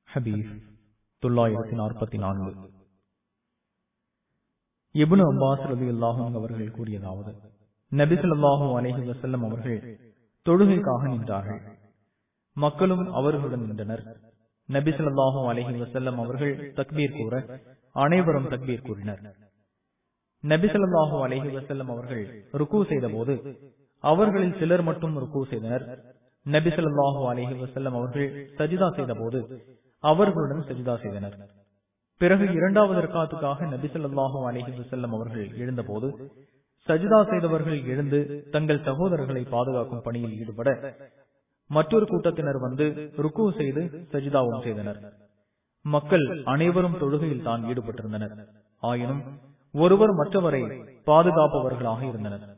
ஹதீஸ் தொள்ளாயிரத்தி நாற்பத்தி நான்கு இபுனு அப்பாஸ் ரதி அல்லாஹும் அவர்கள் கூறியதாவது நபிசல்லாஹூ அலஹி வசல்லம் அவர்கள் தொழுகைக்காக நின்றார்கள் மக்களும் அவர்களுடன் நின்றனர் நபிசல்லாஹூ அலஹி வசல்லம் அவர்கள் தக்பீர் கூற அனைவரும் தக்பீர் கூறினர் நபிசல்லாஹூ அலஹி வசல்லம் அவர்கள் ருக்கு செய்த போது அவர்களில் சிலர் மட்டும் ருக்கு செய்தனர் நபிசல்லாஹூ அலஹி வசல்லம் அவர்கள் சஜிதா செய்த போது அவர்களுடன் சஜிதா செய்தனர் பிறகு இரண்டாவது ரக்காத்துக்காக நபிசல்லாஹூ அலஹி வசல்லம் அவர்கள் எழுந்தபோது சஜிதா செய்தவர்கள் எழுந்து தங்கள் சகோதரர்களை பாதுகாக்கும் பணியில் ஈடுபட மற்றொரு கூட்டத்தினர் வந்து ருக்கு செய்து சஜிதாவும் செய்தனர் மக்கள் அனைவரும் தொழுகையில் தான் ஈடுபட்டிருந்தனர் ஆயினும் ஒருவர் மற்றவரை பாதுகாப்பவர்களாக இருந்தனர்